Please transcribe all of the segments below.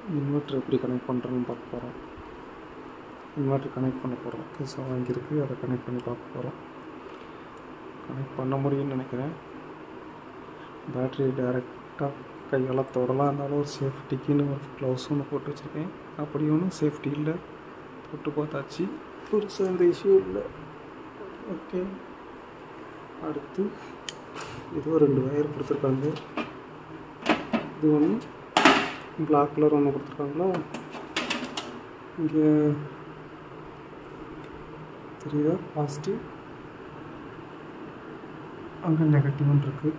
Inverter எப்படி connect பண்ணுறோன்னு பார்க்க போகிறோம் இன்வெர்ட்ரு கனெக்ட் பண்ண போகிறோம் புதுசாக வாங்கியிருக்கு அதை கனெக்ட் பண்ணி பார்க்க போகிறோம் கனெக்ட் பண்ண முடியும்னு நினைக்கிறேன் பேட்ரி டைரெக்டாக கையால் தொடலாம் இருந்தாலும் ஒரு சேஃப்டிக்குன்னு ஒரு க்ளவுஸ் ஒன்று போட்டு வச்சுருக்கேன் அப்படி ஒன்றும் சேஃப்டி இல்லை போட்டு பார்த்தாச்சு பெருசாக எந்த இஷ்யூ இல்லை ஓகே அடுத்து ஏதோ ரெண்டு வயர் கொடுத்துருக்காங்க இது ஒன்று பிளாக் கலர் ஒன்று கொடுத்துருக்காங்களா இங்கே தெரியுதா பாசிட்டிவ் அங்கே நெகட்டிவ்னு இருக்குது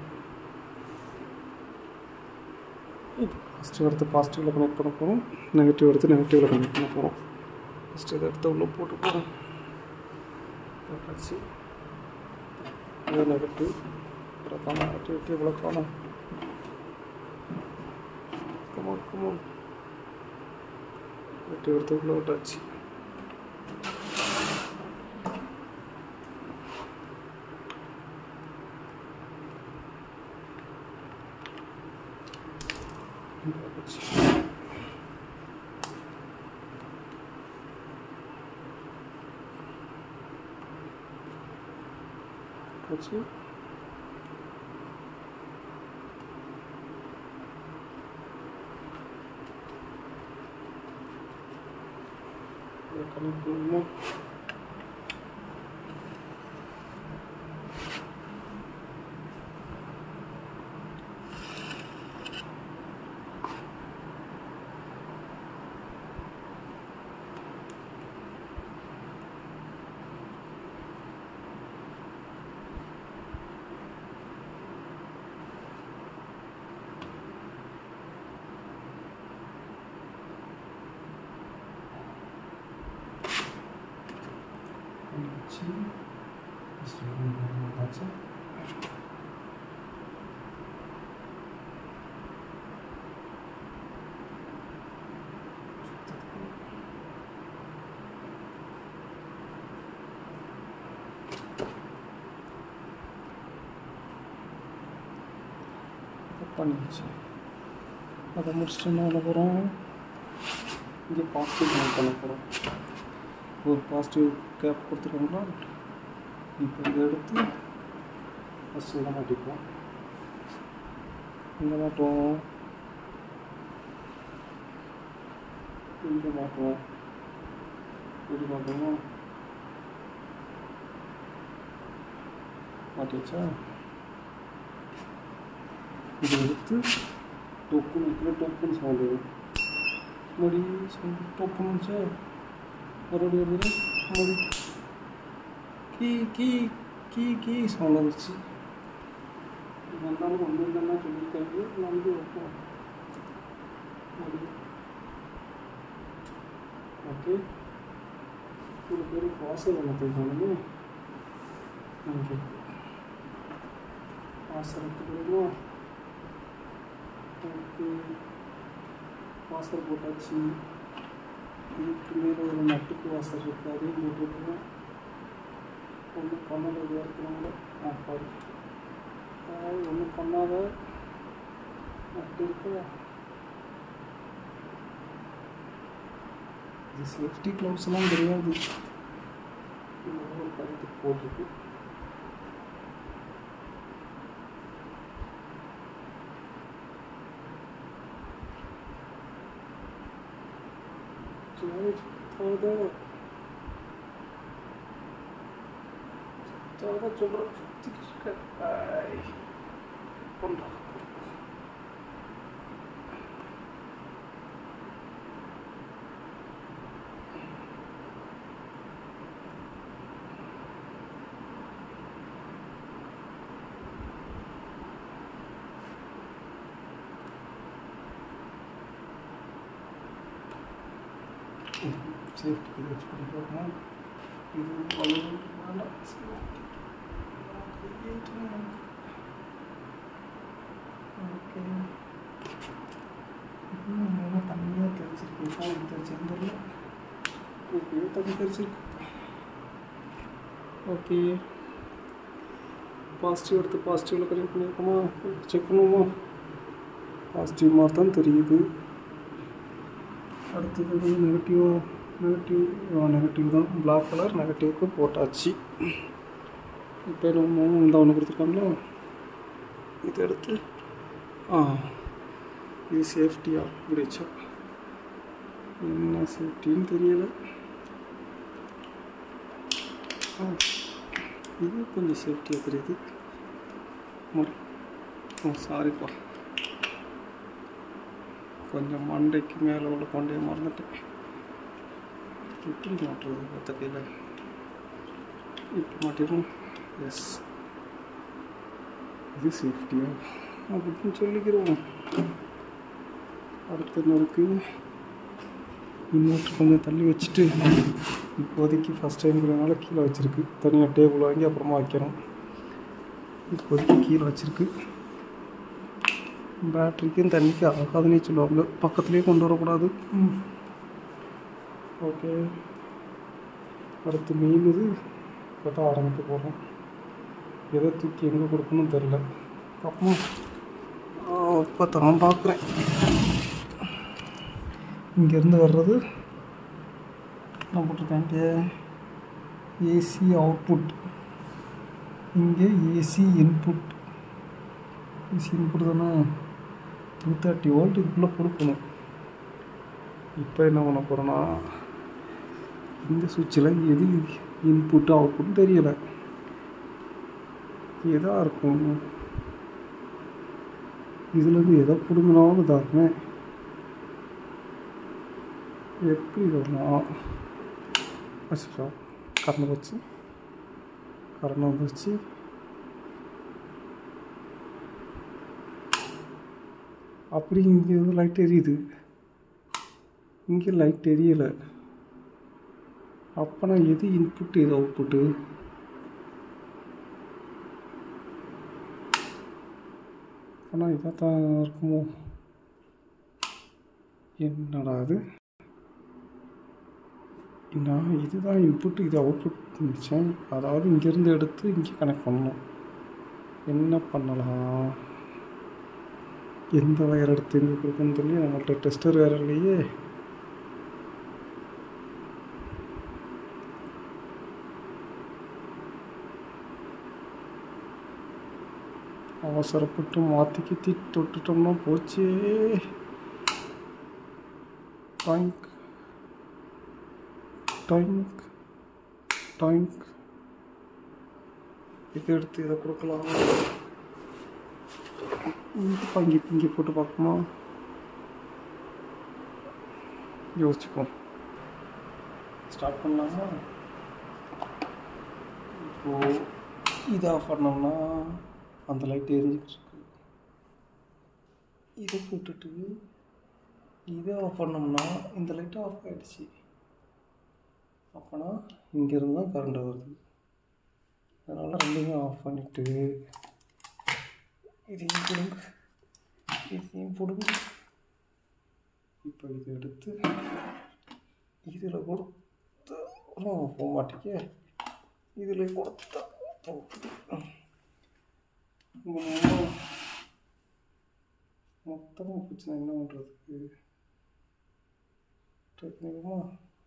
இப்போ பாசிட்டிவ் எடுத்து பாசிட்டிவில் கனெக்ட் பண்ண போகிறோம் நெகட்டிவ் எடுத்து நெகட்டிவில் கனெக்ட் பண்ண போகிறோம் ஃபஸ்ட்டு இதை எடுத்து உள்ளே போட்டு போகிறோம் போட்டாச்சு இது நெகட்டிவ் அப்புறம் காணும் ஆக்டிவிட்டி எவ்வளோ காணும் கமான் கமான் நெகட்டிவ் எடுத்து உள்ளே விட்டாச்சு போட்டாச்சு போச்சு கனெக்ட் பண்ணுமா பண்ணியாச்சு ஆச்சு பண்ணியாச்சு அதை முடிச்சுட்டு என்ன பண்ண போகிறோம் இங்கே பாசிட்டிவ் கனெக்ட் பண்ண போகிறோம் ஒரு பாசிட்டிவ் கேப் கொடுத்துருக்காங்களா இப்போ இதை எடுத்து ஃபஸ்ட்டு இதை மாட்டிப்போம் இங்கே மாட்டுவோம் இங்கே மாட்டுவோம் இப்படி மாட்டுவோமா மாட்டிச்சா இதை எடுத்து டொப்புன்னு வைக்கிற டொப்புன்னு சவுண்டு மறுபடி சவுண்டு டொப்புன்னு வந்துச்சா மறுபடியும் ஒரு தடவை மறுபடி கீ கீ கீ கீ சவுண்ட் வந்துச்சு வந்தாலும் ஒன்று இல்லைன்னா சொல்லியிருக்காரு நம்பி வைப்போம் மறுபடியும் ஓகே ஒரு பேர் வாசல் ஒன்று காணுமே ஓகே வாசல் எடுத்துக்கிறோமா ஓகே வாசல் போட்டாச்சு இதுக்கு மேலே ஒரு நட்டுக்கு வாசல் இருக்குது அதையும் போட்டுருக்கோம் ஒன்றும் பண்ணாத இதாக இருக்கிறவங்கள ஆ பாரு அதாவது ஒன்றும் பண்ணாத நட்டு இருக்கா இது சேஃப்டி க்ளவுஸ்லாம் தெரியாது இந்த ஒரு கருத்துக்கு போட்டிருக்கு George, todo. Todo sobre Ay. Ponlo. Safety வச்சு பண்ணிக்கலாம் இது வளர்ந்து வேண்டாம் ஓகே நல்லா தண்ணியாக தெரிச்சிருக்கீங்களா இது தெரிச்சிருந்தல ஓகே தண்ணி தெரிச்சிருக்கு ஓகே பாசிட்டிவ் எடுத்து பாசிட்டிவில் கனெக்ட் பண்ணியிருக்கோமா செக் பண்ணுவோமா பாசிட்டிவ் மாதிரி தான் தெரியுது அடுத்தது நெகட்டிவ் நெகட்டிவ் நெகட்டிவ் தான் பிளாக் கலர் நெகட்டிவ்க்கு போட்டாச்சு இப்போ நம்ம இந்த ஒன்று கொடுத்துருக்காங்களா இதை எடுத்து ஆ இது சேஃப்டியா இப்படிச்சா என்ன சேஃப்டின்னு தெரியல ஆ இது கொஞ்சம் சேஃப்டியாக தெரியுது ம- ஓ சாரிப்பா கொஞ்சம் மண்டைக்கு மேலே உள்ள கொண்டே மறந்துட்டேன் எப்படி மாட்டுறது மற்ற கையில் இப்போ மாட்டிடும் எஸ் இது சேஃப்டியா அப்படின்னு சொல்லிக்கிறோம் அடுத்த நறுக்கு இன்னொரு கொஞ்சம் தள்ளி வச்சுட்டு இப்போதைக்கு ஃபஸ்ட் டைம்ங்கிறதுனால கீழே வச்சுருக்கு தனியாக டேபிள் வாங்கி அப்புறமா வைக்கிறோம் இப்போதைக்கு கீழே வச்சுருக்கு பேட்ரிக்கும் தண்ணிக்கு ஆகாதுன்னே சொல்லுவாங்க பக்கத்துலேயே கொண்டு வரக்கூடாது ம். ஓகே அடுத்து மீன் இது இப்போ தான் ஆரம்பிக்க போகிறோம் எதை தூக்கி எங்கே கொடுக்கணும்னு தெரில அப்புறம் இப்போ தான் பார்க்குறேன் இங்கேருந்து வர்றது நான் போட்டிருக்கேன் ஏசி அவுட்புட் இங்கே ஏசி இன்புட் ஏசி இன்புட் தானே டூ தேர்ட்டி வோல்ட் இதுக்குள்ளே கொடுக்கணும் இப்போ என்ன பண்ண போகிறேன்னா இந்த சுவிட்சில் எது இன்புட்டு அவுட்புட் தெரியலை எதாக இருக்கும் இதுலேருந்து எதை பிடுங்கினாலும் இதாகுமே எப்படி வரலாம் அச்சா கரண்ட் வச்சு கரண்ட் வந்துச்சு அப்படி இங்கே வந்து லைட் எரியுது இங்கே லைட் எரியலை அப்போனா எது இன்புட்டு எது அவுட்புட்டு ஆனால் இதாக தான் இருக்குமோ என்னடா அது நான் இதுதான் இன்புட் இது அவுட்புட் நினச்சேன் அதாவது இங்கேருந்து எடுத்து இங்கே கனெக்ட் பண்ணணும் என்ன பண்ணலாம் எந்த வயர் எடுத்து எங்கே கொடுக்கணும்னு சொல்லி நம்மள்ட்ட டெஸ்டர் வேறு இல்லையே அவசரப்பட்டு மாற்றி கித்தி தொட்டுட்டோம்னா போச்சே டாங்க் டாங்க் டாங்க் இதை எடுத்து இதை கொடுக்கலாம் இங்கே பங்கி பிங்கி போட்டு பார்ப்போமா யோசிச்சுப்போம் ஸ்டார்ட் பண்ணலாமா இப்போது இதை ஆஃப் பண்ணோம்னா அந்த லைட் எரிஞ்சிட்டு இருக்கு இதை போட்டுட்டு இதை ஆஃப் பண்ணோம்னா இந்த லைட் ஆஃப் ஆகிடுச்சு அப்போனா இங்கேருந்து தான் கரண்ட் வருது அதனால் ரெண்டையுமே ஆஃப் பண்ணிவிட்டு இதையும் பிடுங்க இதையும் பிடுங்க இப்போ இதை எடுத்து இதில் கொடுத்து ஒன்றும் போக மாட்டேங்க இதில் கொடுத்தா போகுது மொத்தம் மொத்தமாக போச்சுன்னா என்ன பண்ணுறதுக்கு ட்ரை பண்ணிடுமா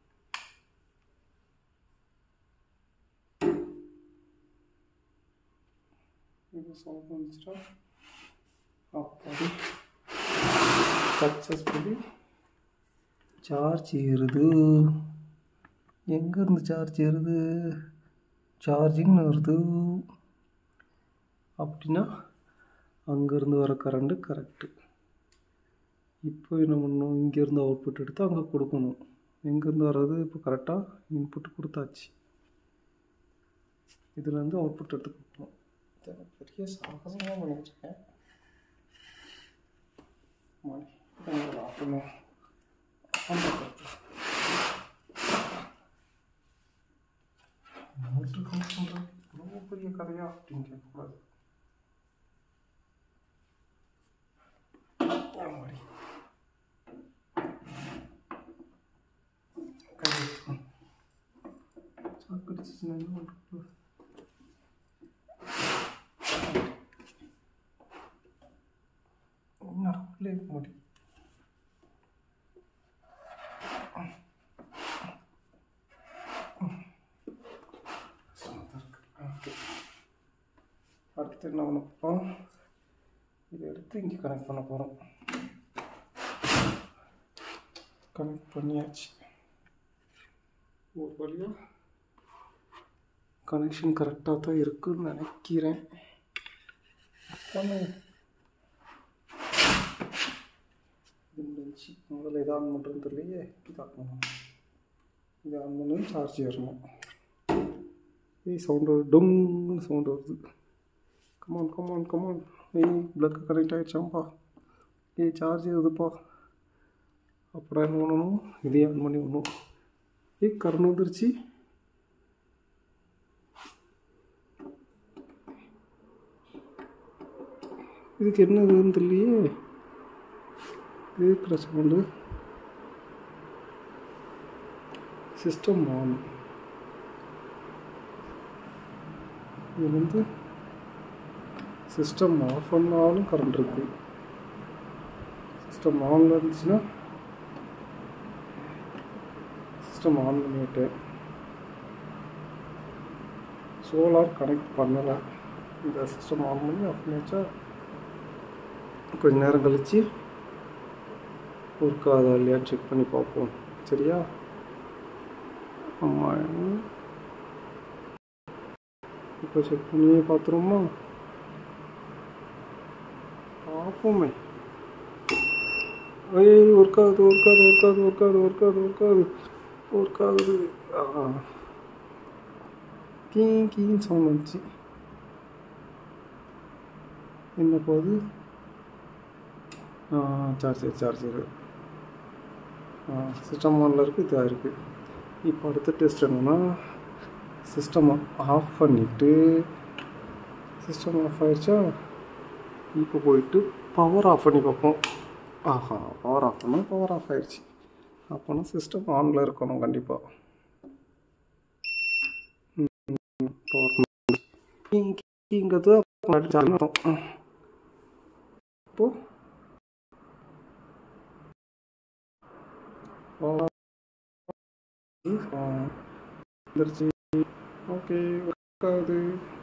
இது சால்வ் பண்ணிச்சிட்டா அப்படி சக்ஸஸ்ஃபுல்லி சார்ஜ் ஏறுது எங்கேருந்து சார்ஜ் ஏறுது சார்ஜிங்னு வருது அப்படின்னா அங்கேருந்து வர கரண்ட்டு கரெக்டு இப்போ என்ன பண்ணணும் இங்கேருந்து அவுட்புட் எடுத்து அங்கே கொடுக்கணும் எங்கேருந்து வர்றது இப்போ கரெக்டாக இன்புட் கொடுத்தாச்சு இதுலேருந்து அவுட்புட் எடுத்து கொடுக்கணும் இதை நான் பெரிய சாகசமாக பண்ணிட்டு இருக்கேன் மணி இதை ஆஃப் பண்ணுவோம் ஆன் பண்ணுறது ரொம்ப பெரிய கதையா அப்படின்னு கேட்கக்கூடாது ஆமாடி. கை வச்சுக்கணும். சாக்கு அடிச்சிச்சுன்னா என்ன பண்றது? என்னடா உள்ளே இருக்க மாட்டேங்குது அடுத்து என்ன பண்ண போகிறோம் இதை எடுத்து இங்கே கனெக்ட் பண்ண போகிறோம் கனெக்ட் பண்ணியாச்சு ஒரு வழியாக கனெக்ஷன் கரெக்டாக தான் இருக்குன்னு நினைக்கிறேன் பண்ணு. இது முடிஞ்சு முதல்ல இதை ஆன் பண்ணுறது தெரியலையே இது ஆன் பண்ணணும் இது ஆன் பண்ணி சார்ஜ் ஏறணும் ஏய் சவுண்டு டொங்குன்னு சவுண்டு வருது கமான் கமான் கமான் ஏய் ப்ளக் கனெக்ட் ஆகிடுச்சாம்பா ஏய் சார்ஜ் ஏறுதுப்பா அப்புறம் என்ன பண்ணணும் இதே ஆன் பண்ணி விடணும் ஏய் கரண்ட் வந்துருச்சு இதுக்கு என்ன இதுன்னு தெரியலையே இது இருக்கிற சவுண்டு சிஸ்டம் ஆன் இது வந்து சிஸ்டம் ஆஃப் பண்ணாலும் கரண்ட் இருக்கு சிஸ்டம் ஆனில் இருந்துச்சுன்னா சிஸ்டம் ஆன் பண்ணிவிட்டேன் சோலார் கனெக்ட் பண்ணலை இந்த சிஸ்டம் ஆன் பண்ணி ஆஃப் பண்ணியாச்சா கொஞ்ச நேரம் கழித்து ஒர்க் ஆகுதா இல்லையா செக் பண்ணி பார்ப்போம் சரியா ஆமாம் இப்போ செக் பண்ணி பார்த்துருவோமா பார்ப்போமே ஐய் ஒர்க் ஆகுது ஒர்க் ஆகுது ஒர்க் ஆகுது ஒர்க் ஆகுது ஒர்க் ஆகுது ஒர்க் ஆகுது ஒர்க் ஆகுது ஆ கீ கீன்னு சவுண்ட் வந்துச்சு என்ன போகுது சார்ஜர் சார்ஜரு சிஸ்டம் ஆனில் இருக்குது இதாக இருக்குது இப்போ அடுத்த டெஸ்ட் என்னென்னா சிஸ்டம் ஆஃப் பண்ணிவிட்டு சிஸ்டம் ஆஃப் ஆயிடுச்சா இப்போ போயிட்டு பவர் ஆஃப் பண்ணி பார்ப்போம் ஆஹா பவர் ஆஃப் பண்ணால் பவர் ஆஃப் ஆயிடுச்சு அப்போனா சிஸ்டம் ஆனில் இருக்கணும் கண்டிப்பாக பவர் இங்கிறது அர்த்தம் இப்போ வந்துருச்சு ஓகே ஒர்க் ஆகுது